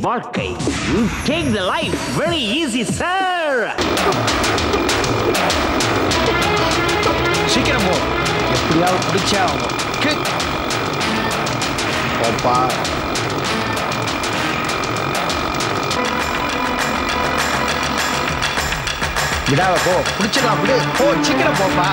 வாழ்க்கை take the life very easy sir சீக்கிரம் போ எப்படியாவது பிடிச்சே ஆகணும் கிக் போப்பா விடாத போ பிடிச்சிடலாம் விடு போ சீக்கிரம் போப்பா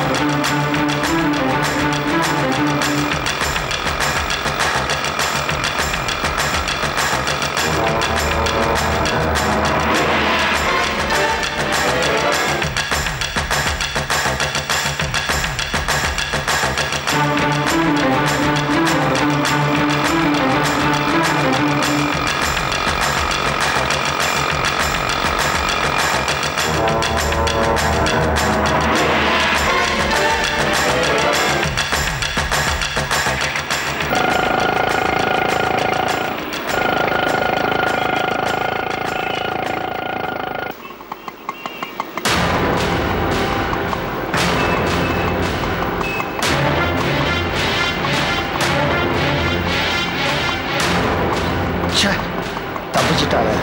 ச்சே தப்பிச்சிட்டாளே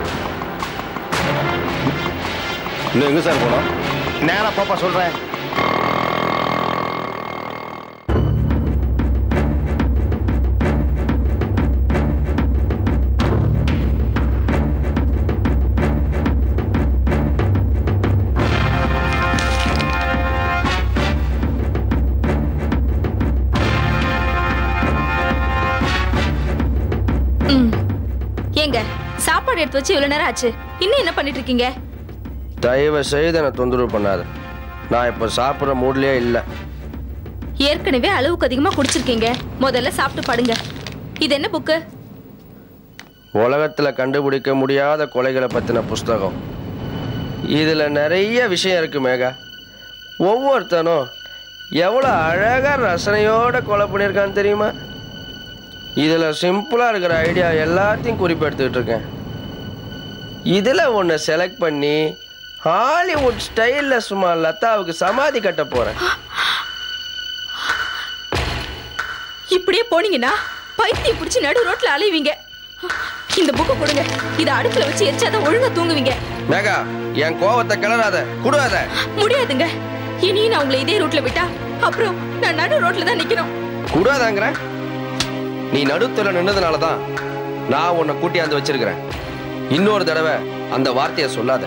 இன்னும் எங்க சார் போனோம் நேரா போப்பா சொல்றேன் ம் ஏங்க சாப்பாடு எடுத்து வச்சு இவ்வளவு நேரம் ஆச்சு இன்னும் என்ன பண்ணிட்டு இருக்கீங்க தயவு செய்து என்னை தொந்தரவு பண்ணாத நான் இப்போ சாப்பிட்ற மூட்லயே இல்லை ஏற்கனவே அளவுக்கு அதிகமா குடிச்சிருக்கீங்க முதல்ல சாப்பிட்டு படுங்க இது என்ன புக்கு உலகத்தில் கண்டுபிடிக்க முடியாத கொலைகளை பற்றின புஸ்தகம் இதில் நிறைய விஷயம் இருக்கு மேகா ஒவ்வொருத்தனும் எவ்வளோ அழகாக ரசனையோட கொலை பண்ணியிருக்கான்னு தெரியுமா இதில் சிம்பிளாக இருக்கிற ஐடியா எல்லாத்தையும் குறிப்பெடுத்துக்கிட்டு இருக்கேன் இதில் ஒன்று செலக்ட் பண்ணி ஹாலிவுட் ஸ்டைலில் சும்மா லதாவுக்கு சமாதி கட்ட போகிறேன் இப்படியே போனீங்கன்னா பைத்தியம் பிடிச்சி நடு ரோட்ல அலைவீங்க இந்த புக்கு கொடுங்க இதை அடுப்புல வச்சு எரிச்சாதான் ஒழுங்கா தூங்குவீங்க மேகா என் கோவத்தை கிளறாத குடுவாத முடியாதுங்க இனியும் நான் உங்களை இதே ரூட்ல விட்டா அப்புறம் நான் நடு ரோட்ல தான் நிக்கணும் கூடாதாங்கிற நீ நடுத்துல நின்னதுனால தான் நான் உன்னை கூட்டியாந்து வச்சிருக்கிறேன் இன்னொரு தடவை அந்த வார்த்தையை சொல்லாத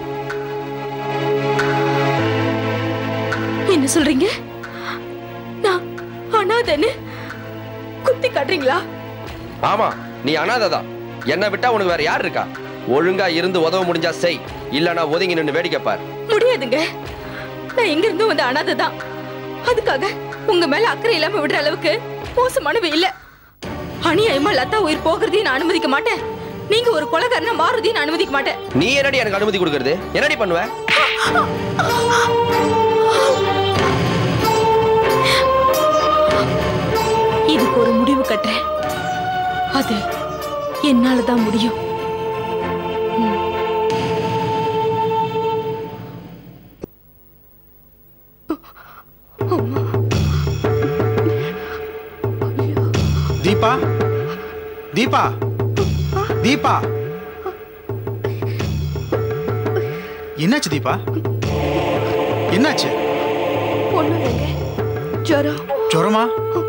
என்ன சொல்றீங்க நான் அனாதன்னு குத்தி காட்டுறீங்களா ஆமா நீ அனாதைதான் என்னை விட்டா உனக்கு வேற யார் இருக்கா ஒழுங்கா இருந்து உதவ முடிஞ்சா செய் இல்லனா ஒதுங்கி நின்னு வேடிக்கை பார் முடியாதுங்க நான் எங்க இருந்தும் வந்த அனாதை தான் அதுக்காக உங்க மேல அக்கறை இல்லாம விடுற அளவுக்கு மோசமானவ இல்ல அநியாயமா லதா உயிர் போகிறதையும் நான் அனுமதிக்க மாட்டேன் நீங்க ஒரு கொலைகாரனா மாறுறதையும் நான் அனுமதிக்க மாட்டேன் நீ என்னடி எனக்கு அனுமதி கொடுக்கறது என்னடி பண்ணுவ இதுக்கு ஒரு முடிவு கட்டுறேன் அது என்னால தான் முடியும் தீபா தீபா தீபா என்னாச்சு தீபா என்னாச்சு ஒண்ணும் இல்லைங்க ஜுரம் ஜுரமா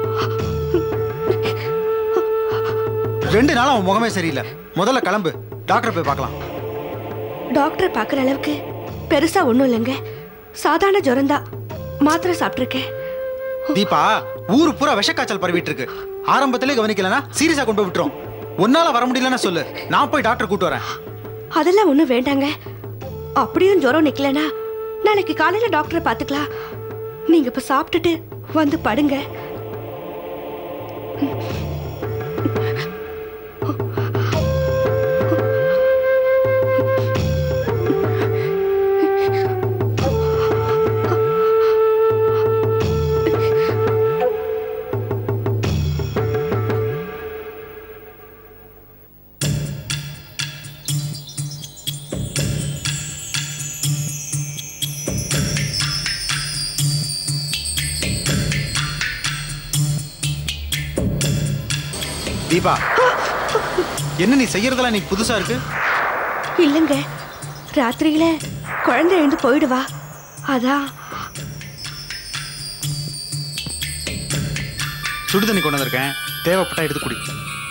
ரெண்டு நாளா உன் முகமே சரியில்லை முதல்ல கிளம்பு டாக்டர் போய் பார்க்கலாம் டாக்டர் பார்க்குற அளவுக்கு பெருசா ஒன்றும் இல்லைங்க சாதாரண ஜுரம்தான் மாத்திரை சாப்பிட்ருக்கேன் தீபா ஊரு பூரா விஷக்காய்ச்சல் பரவிட்டு இருக்கு ஆரம்பத்திலே கவனிக்கலனா சீரியஸா கொண்டு போய் விட்டுரும் உன்னால வர முடியலன்னா சொல்லு நான் போய் டாக்டர் கூட்டு வரேன் அதெல்லாம் ஒன்றும் வேண்டாங்க அப்படியும் ஜுரம் நிக்கலனா நாளைக்கு காலையில டாக்டரை பார்த்துக்கலாம் நீங்க இப்ப சாப்பிட்டுட்டு வந்து படுங்க தீபா என்ன நீ செய்யறதெல்லாம் நீ புதுசா இருக்கு இல்லைங்க ராத்திரியில குழந்தை எழுந்து போயிடுவா அதான் சுடு தண்ணி கொண்டு வந்திருக்கேன் தேவைப்பட்டா எடுத்து குடி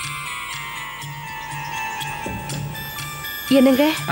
என்னங்க ஆ?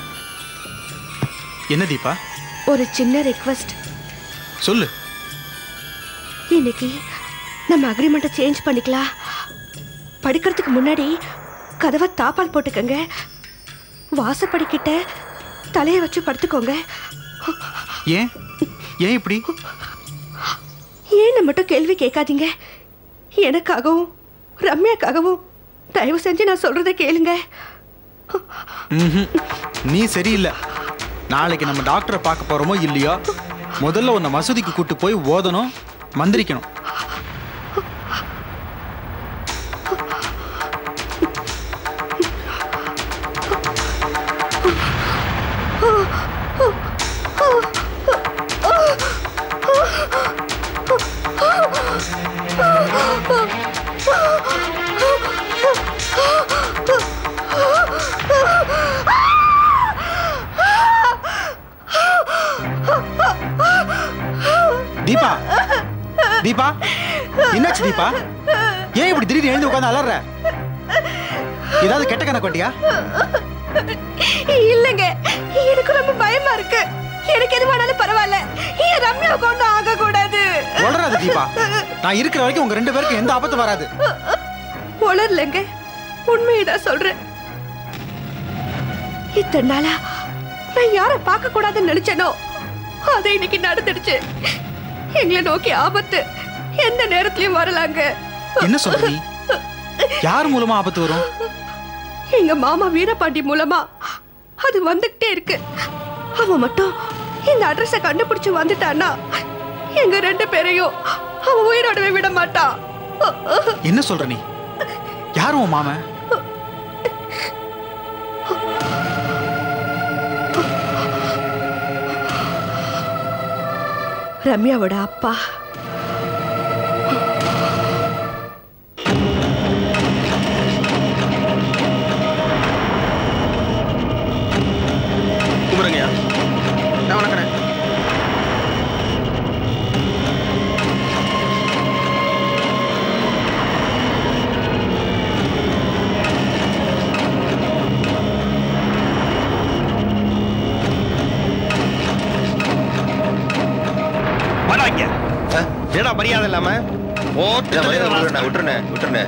என்ன தீபா ஒரு சின்ன ரெக்வஸ்ட் சொல்லு இன்னைக்கு நம்ம அக்ரிமெண்ட்டை சேஞ்ச் பண்ணிக்கலாம் படிக்கிறதுக்கு முன்னாடி கதவை தாப்பால் போட்டுக்கங்க வாசப்படிக்கிட்ட தலையை வச்சு படுத்துக்கோங்க ஏன் ஏன் இப்படி ஏன்னு மட்டும் கேள்வி கேட்காதீங்க எனக்காகவும் ரம்யாக்காகவும் தயவு செஞ்சு நான் சொல்றதை கேளுங்க ம்ஹும். நீ சரியில்லை நாளைக்கு நம்ம டாக்டரை பார்க்க போறோமோ இல்லையோ முதல்ல உன்னை மசூதிக்கு கூட்டு போய் ஓதணும் மந்திரிக்கணும் தீபா தீபா என்னாச்சு தீபா ஏன் இப்படி திடீர்னு எழுந்து உட்காந்து அலற ஏதாவது கெட்ட கணக்கு வட்டியா இல்லைங்க எனக்கு ரொம்ப பயமா இருக்கு எனக்கு எது வேணாலும் பரவாயில்ல ஏன் ரம்யாவுக்கு ஒன்றும் ஆகக்கூடாது வளராது தீபா நான் இருக்கிற வரைக்கும் உங்க ரெண்டு பேருக்கும் எந்த ஆபத்தும் வராது உளரலங்க உண்மையை தான் சொல்றேன் இத்தனை நாளா நான் யாரை பார்க்க கூடாதுன்னு நினைச்சேனோ அது இன்னைக்கு நடந்துடுச்சு எங்களை நோக்கி ஆபத்து எந்த நேரத்திலயும் வரலாங்க என்ன சொல்ற நீ யார் மூலமா ஆபத்து வரும் எங்க மாமா வீரபாண்டி மூலமா அது வந்துகிட்டே இருக்கு அவன் மட்டும் இந்த அட்ரஸ கண்டுபிடிச்சு வந்துட்டான்னா எங்க ரெண்டு பேரையும் அவன் உயிரோடவே விட மாட்டான் என்ன சொல்ற நீ யார் உன் மாமன் ரம்யாவோட அப்பா கும்பிடுங்கய்யா நான் வணக்கண்ணே வாடாங்க ஏடா மரியாதை இல்லாம ஓட்டு விட்டுருண்ணே விட்டுருண்ணே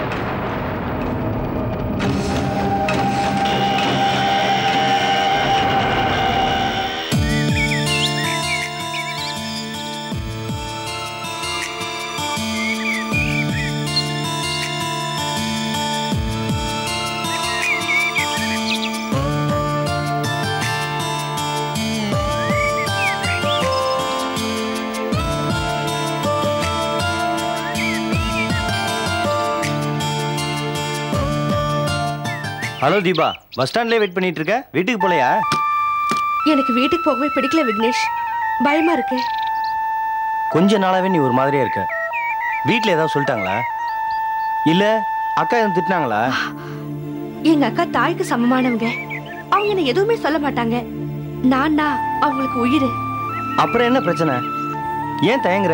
ஹலோ தீபா பஸ் ஸ்டாண்ட்லயே வெயிட் பண்ணிட்டு இருக்க வீட்டுக்கு போலையா எனக்கு வீட்டுக்கு போகவே பிடிக்கல விக்னேஷ் பயமா இருக்கு கொஞ்ச நாளாவே நீ ஒரு மாதிரியா இருக்க வீட்ல ஏதாவது சொல்லிட்டாங்களா இல்ல அக்கா எதுவும் திட்டினாங்களா எங்க அக்கா தாய்க்கு சமமானவங்க அவங்க என்ன எதுவுமே சொல்ல மாட்டாங்க நான் தான் அவங்களுக்கு உயிர் அப்புறம் என்ன பிரச்சனை ஏன் தயங்குற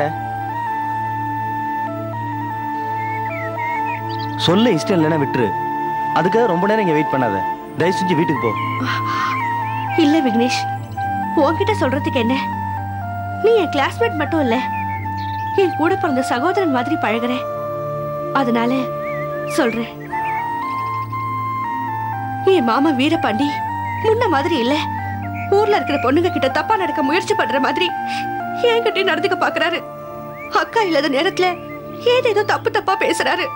சொல்ல இஷ்டம் இல்லைன்னா விட்டுரு அதுக்காக ரொம்ப நேரம் இங்க வெயிட் பண்ணாத தயவு செஞ்சு வீட்டுக்கு போ இல்ல விக்னேஷ் உன்கிட்ட சொல்றதுக்கு என்ன நீ என் கிளாஸ்மேட் மட்டும் இல்ல என் கூட பிறந்த சகோதரன் மாதிரி பழகுற அதனால சொல்றேன் என் மாமா வீரபாண்டி முன்ன மாதிரி இல்ல ஊர்ல இருக்கிற பொண்ணுங்க கிட்ட தப்பா நடக்க முயற்சி பண்ற மாதிரி என்கிட்ட நடந்துக்க பாக்குறாரு அக்கா இல்லாத நேரத்துல ஏதேதோ தப்பு தப்பா பேசுறாரு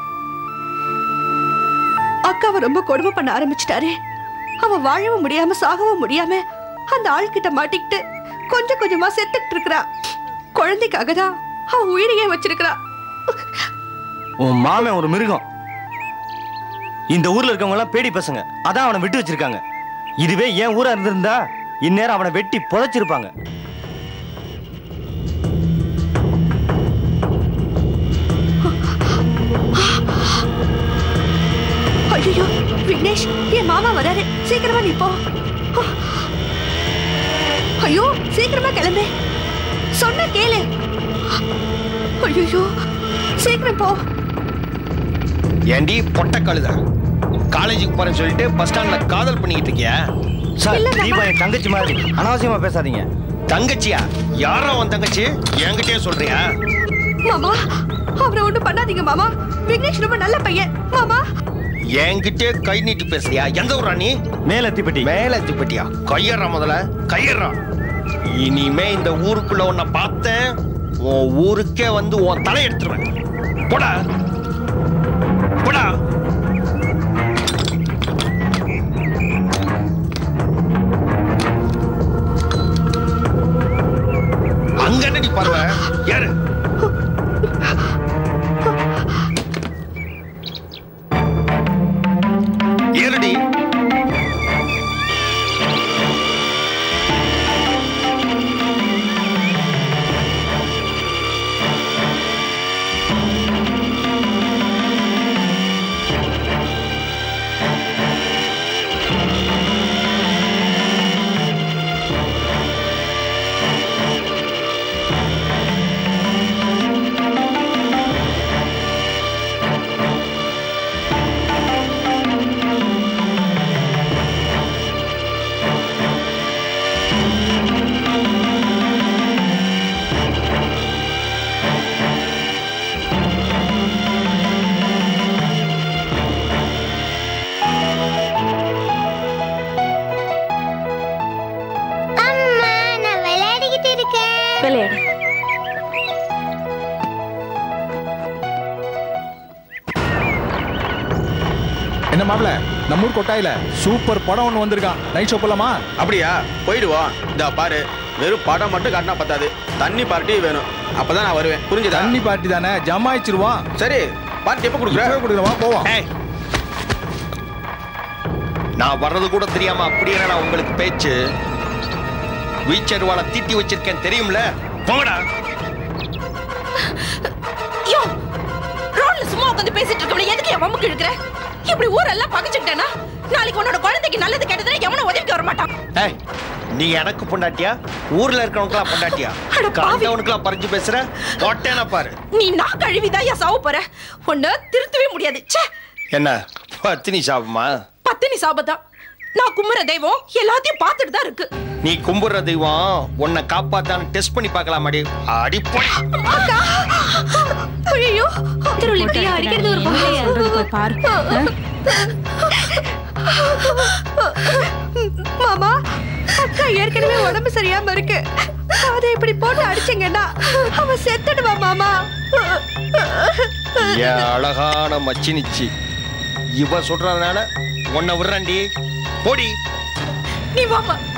அக்காவை ரொம்ப கொடுமை பண்ண ஆரம்பிச்சிட்டாரு அவ வாழவும் முடியாம சாகவும் முடியாம அந்த ஆள்கிட்ட மாட்டிக்கிட்டு கொஞ்சம் கொஞ்சமா செத்துட்டு இருக்கிறா குழந்தைக்காக தான் அவ உயிரையே வச்சிருக்கிறா உன் மாமன் ஒரு மிருகம் இந்த ஊர்ல இருக்கவங்க எல்லாம் பேடி பசங்க அதான் அவனை விட்டு வச்சிருக்காங்க இதுவே என் ஊரா இருந்திருந்தா இந்நேரம் அவனை வெட்டி புதைச்சிருப்பாங்க ஐயோ போறாரு சீக்கிரமா நீ போ ஐயோ சீக்கிரமா கிளம்பு சொன்ன கேளு ஐயோ சீக்கிரம் போ ஏண்டி பொட்ட கழுத காலேஜுக்கு போறேன்னு சொல்லிட்டு பஸ் ஸ்டாண்ட்ல காதல் பண்ணிக்கிட்டு இருக்கியா சார் இல்ல, மாமா. தீபா என் தங்கச்சி மாதிரி அனாவசியமா பேசாதீங்க தங்கச்சியா யாரா உன் தங்கச்சி என்கிட்டயே சொல்றியா மாமா அவரை ஒண்ணும் பண்ணாதீங்க மாமா விக்னேஷ் ரொம்ப நல்ல பையன் மாமா என்கிட்டே கை நீட்டி பேசுறியா எந்த ஊரா நீ மேல தீப்பெட்டி மேல திப்பட்டியா கையறா முதல்ல கையறா இனிமே இந்த ஊருக்குள்ள உன்னை பார்த்தேன் உன் ஊருக்கே வந்து உன் தலை எடுத்துருவேன் போடா போடா அங்க என்னடி பருவ யாரு ஏறுடி அம்மா நான் விளையாடிக்கிட்டு இருக்கேன் விளையாடு என்ன மாப்பிள நம்ம ஊர் கொட்டாயில சூப்பர் படம் ஒண்ணு வந்திருக்கான் நைட் ஷோ போலாமா அப்படியா போயிடுவோம் இந்த பாரு வெறும் படம் மட்டும் காட்டினா பத்தாது தண்ணி பார்ட்டி வேணும் அப்பதான் நான் வருவேன் புரிஞ்சுதா தண்ணி பார்ட்டி தானே ஜமாயிச்சிருவான் சரி பார்ட்டி எப்போ கொடுக்குற கொடுக்குறவா போவோம் ஏய். நான் வர்றது கூட தெரியாம அப்படியே நான் உங்களுக்கு பேச்சு வீச்சர் வாழ தீட்டி வச்சிருக்கேன் தெரியும்ல போங்கடா ஐயோ ரோட்ல சும்மா உட்காந்து பேசிட்டு இருக்கவள எதுக்கு என் வம்புக்கு இழுக்கிற இப்படி ஊரெல்லாம் பகைச்சுக்கிட்டேனா நாளைக்கு உன்னோட குழந்தைக்கு நல்லது கெட்டதுல எவனும் உதவிக்கு வர மாட்டான் ஏய் நீ எனக்கு பொண்டாட்டியா ஊர்ல இருக்கிறவனுக்குலாம் பொண்டாட்டியா அட பாவி. கண்டவனுக்குலாம் பறிஞ்சு பேசுற போட்டேனா பாரு நீ நான் கழுவிதான் ஏன் சாவ போற உன்னை திருத்தவே முடியாது ச்சே என்ன பத்தினி சாபமா பத்தினி சாபத்தான் நான் கும்புற தெய்வம் எல்லாத்தையும் பார்த்துட்டு தான் இருக்கு நீ கும்பிடுற தெய்வம் உன்னை காப்பாத்தான்னு டெஸ்ட் பண்ணி பார்க்கலாமாடி அடிப்பொடி ஐயோ திருவள்ளிட்டியா அடிக்கிறது ஒரு பாரு மாமா அக்கா ஏற்கனவே உடம்பு சரியாம இருக்கு அதை இப்படி போட்டு அடிச்சீங்கன்னா அவ செத்துடுவா மாமா என் அழகான மச்சினிச்சி இவ சொல்றதுனால உன்னை விடுறேன்டி போடி நீ வாமா